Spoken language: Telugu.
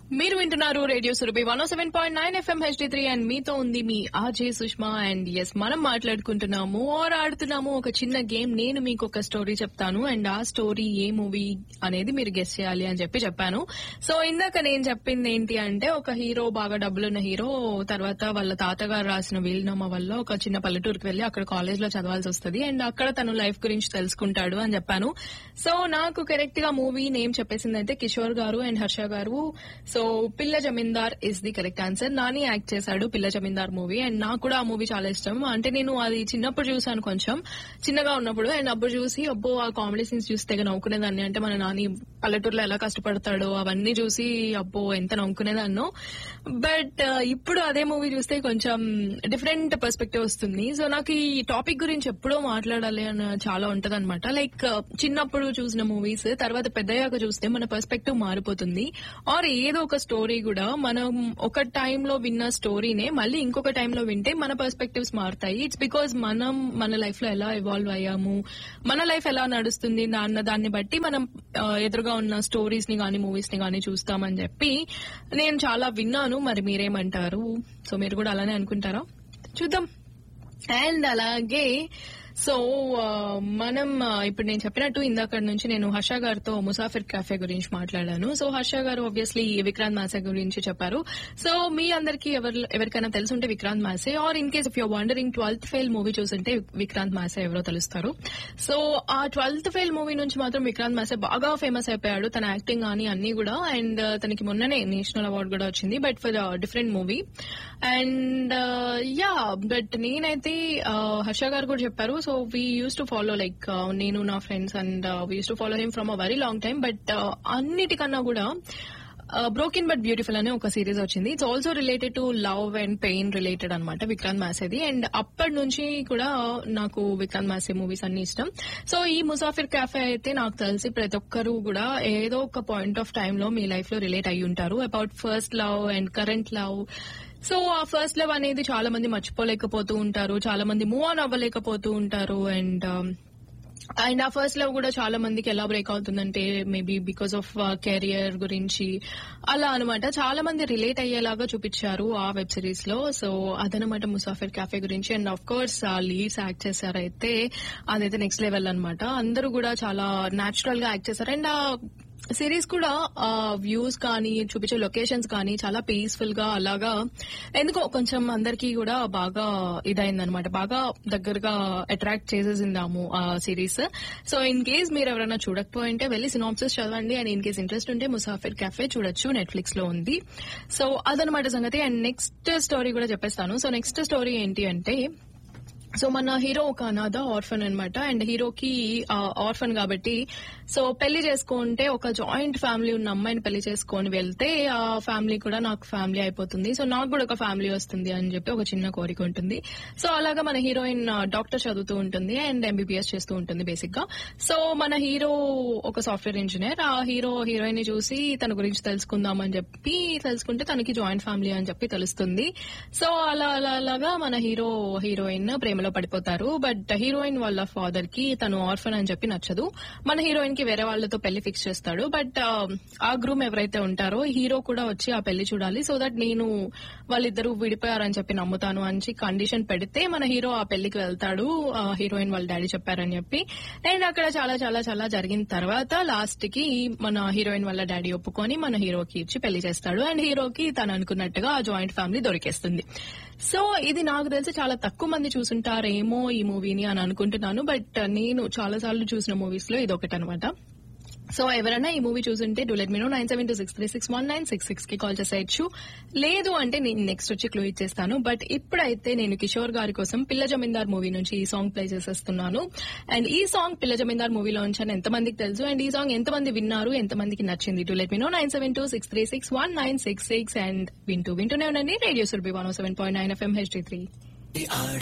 మీరు వింటున్నారు radio Surabhi one seven point nine FM HD three and మీతో ఉంది మీ ఆజే సుష్మా అండ్ ఎస్ మనం మాట్లాడుకుంటున్నాము ఆర్ ఆడుతున్నాము ఒక చిన్న గేమ్ నేను మీకు ఒక స్టోరీ చెప్తాను అండ్ ఆ స్టోరీ ఏ మూవీ అనేది మీరు గెస్ చేయాలి అని చెప్పి చెప్పాను సో ఇందాక నేను చెప్పింది ఏంటి అంటే ఒక హీరో బాగా డబ్బులున్న హీరో తర్వాత వాళ్ళ తాతగారు రాసిన వీలునామా వల్ల ఒక చిన్న పల్లెటూరుకి వెళ్లి అక్కడ కాలేజ్ లో చదవాల్సి వస్తుంది అండ్ అక్కడ తను లైఫ్ గురించి తెలుసుకుంటాడు అని చెప్పాను సో నాకు కరెక్ట్ గా మూవీ నేమ్ చెప్పేసింది అయితే కిషోర్ గారు and Harsha garu so Pilla Zamindar is the correct answer Nani act చేశాడు పిల్ల జమీందార్ మూవీ అండ్ నాకు కూడా ఆ మూవీ చాలా ఇష్టం అంటే నేను అది చిన్నప్పుడు చూసాను కొంచెం చిన్నగా ఉన్నప్పుడు అండ్ అప్పుడు చూసి అబ్బో ఆ కామెడీ సీన్స్ చూస్తే తెగ నవ్వుకునేదాన్ని అంటే మన నాని పల్లెటూరులో ఎలా కష్టపడతాడో అవన్నీ చూసి అబ్బో ఎంత నవ్వుకునేదాన్నో బట్ ఇప్పుడు అదే మూవీ చూస్తే కొంచెం డిఫరెంట్ పర్స్పెక్టివ్ వస్తుంది సో నాకు ఈ టాపిక్ గురించి ఎప్పుడో మాట్లాడాలి అని చాలా ఉంటది అనమాట లైక్ చిన్నప్పుడు చూసిన మూవీస్ తర్వాత పెద్దయ్యాక చూస్తే మన పర్స్పెక్టివ్ మారిపోతుంది ఆర్ ఏదో ఒక స్టోరీ కూడా మనం ఒక టైంలో విన్న స్టోరీనే మళ్ళీ ఇంకొక టైంలో వింటే మన పర్స్పెక్టివ్స్ మారుతాయి ఇట్స్ బికాస్ మనం మన లైఫ్ లో ఎలా ఇవాల్వ్ అయ్యాము మన లైఫ్ ఎలా నడుస్తుంది అన్న దాన్ని బట్టి మనం ఆ, ఎదురుగా ఉన్న స్టోరీస్ ని గానీ మూవీస్ ని గానీ చూస్తామని చెప్పి నేను చాలా విన్నాను మరి మీరేమంటారు సో మీరు కూడా అలానే అనుకుంటారా చూద్దాం అండ్ అలాగే సో ఆ, మనం ఆ, ఇప్పుడు నేను చెప్పినట్టు ఇందాక నుంచి నేను హర్ష గారితో ముసాఫిర్ కాఫే గురించి మాట్లాడాను సో హర్ష గారు ఆబ్వియస్లీ విక్రాంత్ మాసే గురించి చెప్పారు సో మీ అందరికి ఎవరు ఎవరికైనా తెలుసుంటే Vikrant Massey are in case if you're wondering twelfth fail movie చూసుంటే విక్రాంత్ మాసే ఎవరో తెలుస్తారు సో ఆ ట్వెల్త్ ఫెయిల్ మూవీ నుంచి మాత్రం విక్రాంత్ మాసే బాగా ఫేమస్ అయిపోయాడు తన యాక్టింగ్ కానీ అన్ని కూడా అండ్ తనకి మొన్ననే నేషనల్ అవార్డు కూడా వచ్చింది but for different movie and yeah but నేనైతే uh, హర్ష గారు కూడా చెప్పారు so we use to follow like నేను నా friends and we use to follow him from a very long time but అన్నిటికన్నా కూడా బ్రోకెన్ బట్ బ్యూటిఫుల్ అనే ఒక సిరీస్ వచ్చింది it's also related to love and pain related అనమాట విక్రాంత్ మాసేది అండ్ అప్పటి నుంచి కూడా నాకు విక్రాంత్ మాసే మూవీస్ అన్ని ఇష్టం సో ఈ ముసాఫిర్ కాఫే అయితే నాకు తెలిసి ప్రతి ఒక్కరు కూడా ఏదో ఒక పాయింట్ ఆఫ్ టైమ్ లో మీ లైఫ్ లో రిలేట్ అయి ఉంటారు about first love and current love so ఆ ఫస్ట్ లవ్ అనేది చాలా మంది మర్చిపోలేకపోతూ ఉంటారు చాలా మంది మూవ్ ఆన్ అవ్వలేకపోతూ ఉంటారు అండ్ అండ్ ఆ ఫస్ట్ లవ్ కూడా చాలా మందికి ఎలా బ్రేక్ అవుతుందంటే మేబీ బికాస్ ఆఫ్ కెరియర్ గురించి అలా అనమాట చాలా మంది రిలేట్ అయ్యేలాగా చూపించారు ఆ వెబ్ సిరీస్ లో సో అదనమాట ముసాఫిర్ కాఫే గురించి అండ్ ఆఫ్ కోర్స్ ఆ లీడ్స్ యాక్ట్ చేశారైతే అదైతే నెక్స్ట్ లెవెల్ అన్నమాట అందరూ కూడా చాలా నాచురల్ గా యాక్ట్ చేశారు అండ్ ఆ సిరీస్ కూడా వ్యూస్ కానీ చూపించే లొకేషన్స్ కానీ చాలా పీస్ఫుల్ గా అలాగా ఎందుకో కొంచెం అందరికీ కూడా బాగా ఇదైందనమాట బాగా దగ్గరగా అట్రాక్ట్ చేసేసిందాము ఆ సిరీస్ సో ఇన్ కేస్ మీరు ఎవరైనా చూడకపోయింటే వెళ్ళి సినాప్సిస్ చదవండి అండ్ ఇన్ కేస్ ఇంట్రెస్ట్ ఉంటే ముసాఫిర్ cafe చూడొచ్చు నెట్ఫ్లిక్స్ లో ఉంది సో అదనమాట సంగతి అండ్ నెక్స్ట్ స్టోరీ కూడా చెప్పేస్తాను సో నెక్స్ట్ స్టోరీ ఏంటి అంటే సో మన హీరో ఒక అనాథ ఆర్ఫన్ అన్నమాట అండ్ హీరోకి ఆర్ఫన్ కాబట్టి సో పెళ్లి చేసుకుంటే ఒక జాయింట్ ఫ్యామిలీ ఉన్న అమ్మాయిని పెళ్లి చేసుకొని వెళ్తే ఆ ఫ్యామిలీ కూడా నాకు ఫ్యామిలీ అయిపోతుంది సో నాకు కూడా ఒక ఫ్యామిలీ వస్తుంది అని చెప్పి ఒక చిన్న కోరిక ఉంటుంది సో అలాగా మన హీరోయిన్ డాక్టర్ చదువుతూ ఉంటుంది అండ్ ఎంబీబీఎస్ చేస్తూ ఉంటుంది బేసిక్ గా సో మన హీరో ఒక సాఫ్ట్వేర్ ఇంజనీర్ ఆ హీరో హీరోయిన్ ని చూసి తన గురించి తెలుసుకుందాం అని చెప్పి తెలుసుకుంటే తనకి జాయింట్ ఫ్యామిలీ అని చెప్పి తెలుస్తుంది సో అలా అలా అలాగా మన హీరో హీరోయిన్ ప్రేమలో పడిపోతారు బట్ హీరోయిన్ వాళ్ళ ఫాదర్ కి తను ఆర్ఫన్ అని చెప్పి నచ్చదు మన హీరోయిన్ కి వేరే వాళ్ళతో పెళ్లి ఫిక్స్ చేస్తాడు బట్ ఆ గ్రూమ్ ఎవరైతే ఉంటారో హీరో కూడా వచ్చి ఆ పెళ్లి చూడాలి సో దట్ నేను వాళ్ళిద్దరూ విడిపోయారని చెప్పి నమ్ముతాను అని కండిషన్ పెడితే మన హీరో ఆ పెళ్లికి వెళ్తాడు ఆ హీరోయిన్ వాళ్ళ డాడీ చెప్పారని చెప్పి అండ్ అక్కడ చాలా చాలా చాలా జరిగిన తర్వాత లాస్ట్ కి మన హీరోయిన్ వాళ్ళ డాడీ ఒప్పుకొని మన హీరోకి ఇచ్చి పెళ్లి చేస్తాడు అండ్ హీరోకి తను అనుకున్నట్టుగా ఆ జాయింట్ ఫ్యామిలీ దొరికేస్తుంది సో ఇది నాకు తెలిసి చాలా తక్కువ మంది చూసుంటారేమో ఈ మూవీని అని అనుకుంటున్నాను బట్ నేను చాలా సార్లు చూసిన మూవీస్ లో ఇది ఒకటి అనమాట సో ఎవరైనా ఈ మూవీ చూసుంటే do let me know nine seven two six three six one nine six six కి కాల్ చేసేయచ్చు లేదు అంటే నేను నెక్స్ట్ వచ్చి క్లూ ఇచ్చేస్తాను బట్ ఇప్పుడైతే నేను కిషోర్ గారి కోసం పిల్ల జమీందార్ మూవీ నుంచి ఈ సాంగ్ ప్లే చేసేస్తున్నాను అండ్ ఈ సాంగ్ పిల్ల జమీందార్ మూవీలో అని ఎంతమందికి తెలుసు అండ్ ఈ సాంగ్ ఎంతమంది విన్నారు ఎంతమందికి నచ్చింది do let me know nine seven two six three six one nine six six and వింటూ వింటూనే ఉండండి radio Surbhi one seven point nine FM HD three ఆడ